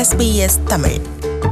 SBS Tamil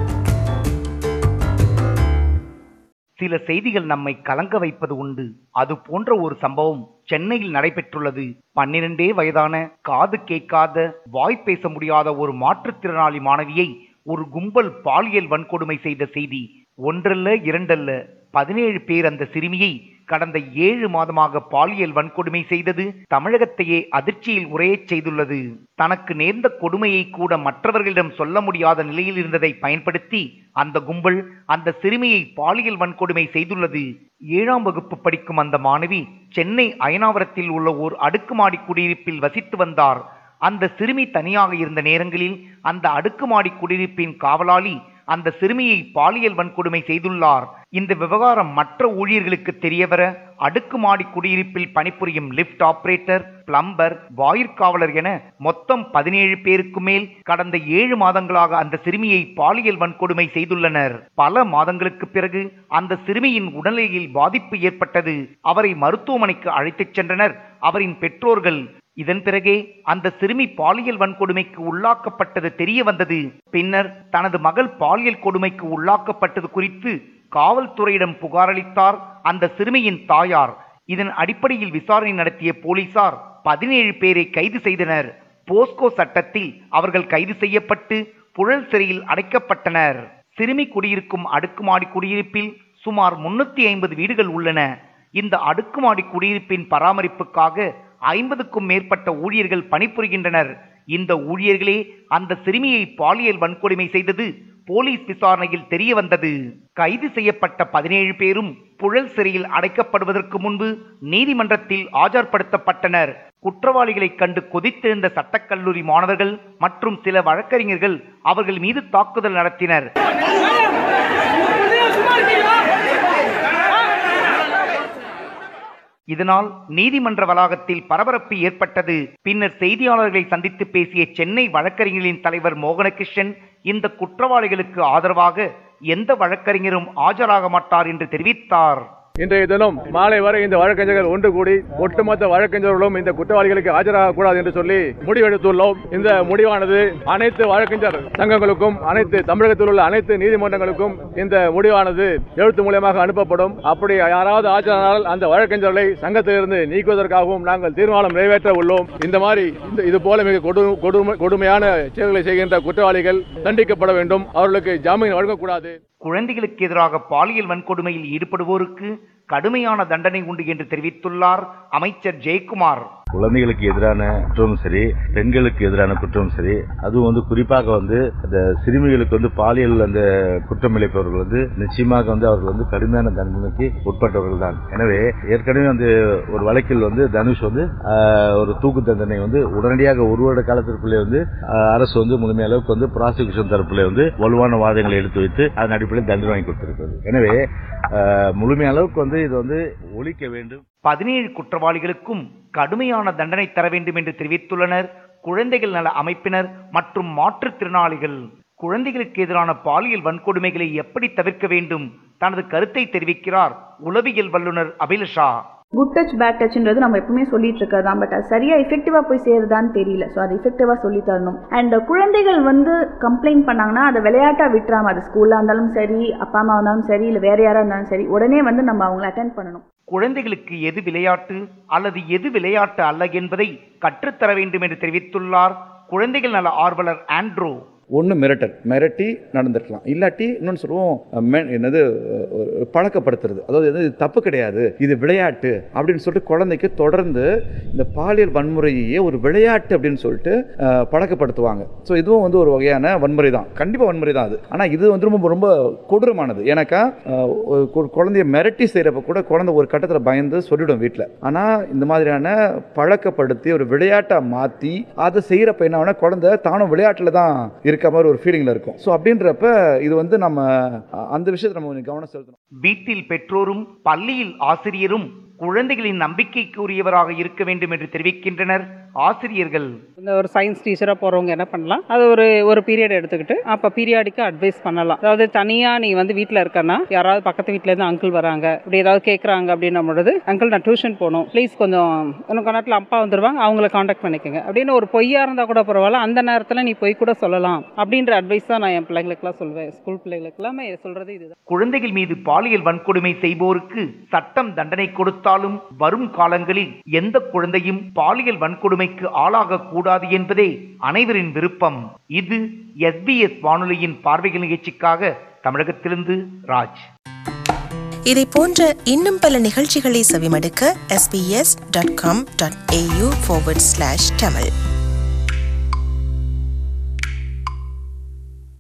சில செய்திகள் நம்மை கலங்க வைப்பது உண்டு அது போன்ற ஒரு சம்பவம் சென்னையில் நடைபெற்றுள்ளது பன்னிரண்டே வயதான காது கேட்காத வாய் பேச முடியாத ஒரு மாற்றுத்திறனாளி மாணவியை ஒரு கும்பல் பாலியல் வன்கொடுமை செய்த செய்தி ஒன்றல்ல இரண்டல்ல பதினேழு பேர் அந்த சிறுமியை கடந்த ஏழு மாதமாக பாலியல் வன்கொடுமை செய்தது தமிழகத்தையே அதிர்ச்சியில் உரையச் செய்துள்ளது தனக்கு நேர்ந்த கொடுமையை கூட மற்றவர்களிடம் சொல்ல முடியாத நிலையில் இருந்ததை பயன்படுத்தி அந்த கும்பல் அந்த சிறுமியை பாலியல் வன்கொடுமை செய்துள்ளது ஏழாம் வகுப்பு படிக்கும் அந்த மாணவி சென்னை அயனாவரத்தில் உள்ள ஓர் அடுக்குமாடி குடியிருப்பில் வசித்து வந்தார் அந்த சிறுமி தனியாக இருந்த நேரங்களில் அந்த அடுக்குமாடி குடியிருப்பின் காவலாளி அந்த சிறுமியை பாலியல் வன்கொடுமை செய்துள்ளார் இந்த விவகாரம் மற்ற ஊழியர்களுக்கு தெரியவர அடுக்குமாடி குடியிருப்பில் பணிபுரியும் லிஃப்ட் ஆபரேட்டர் பிளம்பர் வாயிற்காவலர் என மொத்தம் பதினேழு பேருக்கு மேல் கடந்த ஏழு மாதங்களாக அந்த சிறுமியை பாலியல் வன்கொடுமை செய்துள்ளனர் பல மாதங்களுக்கு பிறகு அந்த சிறுமியின் உடல்நிலையில் பாதிப்பு ஏற்பட்டது அவரை மருத்துவமனைக்கு அழைத்துச் சென்றனர் அவரின் பெற்றோர்கள் இதன் பிறகே அந்த சிறுமி பாலியல் வன்கொடுமைக்கு உள்ளாக்கப்பட்டது தெரிய வந்தது பின்னர் தனது மகள் பாலியல் கொடுமைக்கு உள்ளாக்கப்பட்டது குறித்து காவல்துறையிடம் புகாரளித்தார் அந்த சிறுமியின் தாயார் இதன் அடிப்படையில் விசாரணை நடத்திய போலீசார் பதினேழு பேரை கைது செய்தனர் போஸ்கோ சட்டத்தில் அவர்கள் கைது செய்யப்பட்டு புழல் சிறையில் அடைக்கப்பட்டனர் சிறுமி குடியிருக்கும் அடுக்குமாடி குடியிருப்பில் சுமார் முன்னூத்தி ஐம்பது வீடுகள் உள்ளன இந்த அடுக்குமாடி குடியிருப்பின் பராமரிப்புக்காக ஐம்பதுக்கும் மேற்பட்ட ஊழியர்கள் பணிபுரிகின்றனர் இந்த ஊழியர்களே அந்த சிறுமியை பாலியல் வன்கொடுமை செய்தது போலீஸ் விசாரணையில் தெரிய வந்தது கைது செய்யப்பட்ட பதினேழு பேரும் புழல் சிறையில் அடைக்கப்படுவதற்கு முன்பு நீதிமன்றத்தில் ஆஜர்படுத்தப்பட்டனர் குற்றவாளிகளைக் கண்டு கொதித்தெழுந்த சட்டக்கல்லூரி மாணவர்கள் மற்றும் சில வழக்கறிஞர்கள் அவர்கள் மீது தாக்குதல் நடத்தினர் இதனால் நீதிமன்ற வளாகத்தில் பரபரப்பு ஏற்பட்டது பின்னர் செய்தியாளர்களை சந்தித்து பேசிய சென்னை வழக்கறிஞர்களின் தலைவர் மோகனகிருஷ்ணன் இந்த குற்றவாளிகளுக்கு ஆதரவாக எந்த வழக்கறிஞரும் ஆஜராக மாட்டார் என்று தெரிவித்தார் இன்றைய தினம் மாலை வரை இந்த வழக்கறிஞர்கள் ஒன்று கூடி ஒட்டுமொத்த வழக்கறிஞர்களும் இந்த குற்றவாளிகளுக்கு ஆஜராக கூடாது என்று சொல்லி முடிவெடுத்துள்ளோம் இந்த முடிவானது அனைத்து வழக்கறிஞர் சங்கங்களுக்கும் அனைத்து தமிழகத்தில் உள்ள அனைத்து நீதிமன்றங்களுக்கும் இந்த முடிவானது எழுத்து மூலியமாக அனுப்பப்படும் அப்படி யாராவது ஆஜரானால் அந்த வழக்கறிஞர்களை சங்கத்திலிருந்து நீக்குவதற்காகவும் நாங்கள் தீர்மானம் நிறைவேற்ற உள்ளோம் இந்த மாதிரி இந்த இது போல மிக கொடு கொடுமை கொடுமையான செயல்களை செய்கின்ற குற்றவாளிகள் தண்டிக்கப்பட வேண்டும் அவர்களுக்கு ஜாமீன் வழங்கக்கூடாது குழந்தைகளுக்கு எதிராக பாலியல் வன்கொடுமையில் ஈடுபடுவோருக்கு கடுமையான தண்டனை உண்டு என்று தெரிவித்துள்ளார் அமைச்சர் ஜெயக்குமார் குழந்தைகளுக்கு எதிரான குற்றமும் சரி பெண்களுக்கு எதிரான குற்றமும் சரி அதுவும் வந்து குறிப்பாக வந்து அந்த சிறுமிகளுக்கு வந்து பாலியல் அந்த குற்றம் இழைப்பவர்கள் வந்து நிச்சயமாக வந்து அவர்கள் வந்து கடுமையான தண்டனைக்கு உட்பட்டவர்கள் தான் எனவே ஏற்கனவே வந்து ஒரு வழக்கில் வந்து தனுஷ் வந்து ஆஹ், ஒரு தூக்கு தண்டனை வந்து உடனடியாக ஒரு வருட காலத்திற்குள்ளே வந்து ஆஹ், அரசு வந்து முழுமைய அளவுக்கு வந்து ப்ராசிக்யூஷன் தரப்புல வந்து வலுவான வாதங்களை எடுத்து வைத்து அதன் அடிப்படையில் தண்டனை வாங்கி கொடுத்திருக்கிறது எனவே ஆஹ், முழுமைய அளவுக்கு வந்து இது வந்து ஒழிக்க வேண்டும் பதினேழு குற்றவாளிகளுக்கும் கடுமையான தண்டனை தர வேண்டும் என்று தெரிவித்துள்ளனர் குழந்தைகள் நல அமைப்பினர் மற்றும் மாற்றுத்திறனாளிகள் குழந்தைகளுக்கு எதிரான பாலியல் வன்கொடுமைகளை எப்படி தவிர்க்க வேண்டும் தனது கருத்தை தெரிவிக்கிறார் உளவியல் வல்லுநர் அபிலஷா குட் டச் பேட் டச்ன்றது நம்ம எப்பவுமே சொல்லிட்டு இருக்கிறது தான் பட் அது சரியா எஃபெக்டிவா போய் சேருதான்னு தெரியல ஸோ அது எஃபெக்டிவா சொல்லி தரணும் அண்ட் குழந்தைகள் வந்து கம்ப்ளைண்ட் பண்ணாங்கன்னா அதை விளையாட்டா விட்டுறாம அது ஸ்கூல்ல இருந்தாலும் சரி அப்பா அம்மா இருந்தாலும் சரி இல்லை வேற யாரா இருந்தாலும் சரி உடனே வந்து நம்ம அவங்கள அட்டென்ட் பண்ணணும் குழந்தைகளுக்கு எது விளையாட்டு அல்லது எது விளையாட்டு அல்ல என்பதை கற்றுத்தர வேண்டும் என்று தெரிவித்துள்ளார் குழந்தைகள் நல ஆர்வலர் ஆண்ட்ரோ ஒன்று மிரட்டல் மிரட்டி நடந்துருக்கலாம் இல்லாட்டி இன்னொன்று சொல்லுவோம் அஹ், மெ- என்னது அஹ், ஒரு பழக்கப்படுத்துறது அதாவது எது இது தப்பு கிடையாது இது விளையாட்டு அப்படின்னு சொல்லிட்டு குழந்தைக்கு தொடர்ந்து இந்த பாலியல் வன்முறையே ஒரு விளையாட்டு அப்படின்னு சொல்லிட்டு அஹ், பழக்கப்படுத்துவாங்க ஸோ இதுவும் வந்து ஒரு வகையான வன்முறை தான் கண்டிப்பாக வன்முறை தான் அது ஆனால் இது வந்து ரொம்ப ரொம்ப கொடூரமானது ஏன்னாக்கா அஹ், ஒரு கு- குழந்தைய மிரட்டி செய்கிறப்ப கூட குழந்தை ஒரு கட்டத்தில் பயந்து சொல்லிடும் வீட்டில் ஆனால் இந்த மாதிரியான பழக்கப்படுத்தி ஒரு விளையாட்டாக மாற்றி அதை செய்கிறப்ப என்ன ஆகும்னா குழந்தை தானும் விளையாட்டில் தான் இருக்க மாதிரி ஒரு ஃபீலிங்கில் இருக்கும் ஸோ அப்படின்றப்ப இது வந்து நம்ம அஹ், அந்த விஷயத்தை நம்ம கொஞ்சம் கவனம் செலுத்தணும் வீட்டில் பெற்றோரும் பள்ளியில் ஆசிரியரும் குழந்தைகளின் நம்பிக்கைக்குரியவராக இருக்க வேண்டும் என்று தெரிவிக்கின்றனர் ஆசிரியர்கள் இந்த ஒரு சயின்ஸ் டீச்சராக போகிறவங்க என்ன பண்ணலாம் அது ஒரு ஒரு பீரியட் எடுத்துக்கிட்டு அப்போ பீரியாடிக்காக அட்வைஸ் பண்ணலாம் அதாவது தனியாக நீ வந்து வீட்டில் இருக்கன்னா யாராவது பக்கத்து வீட்டிலேருந்து அங்கிள் வராங்க இப்படி ஏதாவது கேட்குறாங்க அப்படின்னும் பொழுது அங்கிள் நான் டியூஷன் போகணும் ப்ளீஸ் கொஞ்சம் இன்னும் கொஞ்ச நேரத்தில் அப்பா வந்துருவாங்க அவங்கள காண்டாக்ட் பண்ணிக்கோங்க அப்படின்னு ஒரு பொய்யா இருந்தால் கூட பரவாயில்ல அந்த நேரத்தில் நீ பொய் கூட சொல்லலாம் அப்படின்ற அட்வைஸ் தான் நான் என் பிள்ளைங்களுக்குலாம் சொல்வேன் ஸ்கூல் பிள்ளைகளுக்குலாம் சொல்கிறது இதுதான் குழந்தைகள் மீது பாலியல் வன்கொடுமை செய்வோருக்கு சட்டம் தண்டனை கொடுத்தாலும் வரும் காலங்களில் எந்த குழந்தையும் பாலியல் வன்கொடுமைக்கு ஆளாக கூடாது என்பதே அனைவரின் விருப்பம் இது எஸ்பிஎஸ் வானொலியின் பார்வைகள் நிகழ்ச்சிக்காக தமிழகத்திலிருந்து ராஜ் இதை போன்ற இன்னும் பல நிகழ்ச்சிகளை செவிமடுக்க sbs.com.au forward slash tamil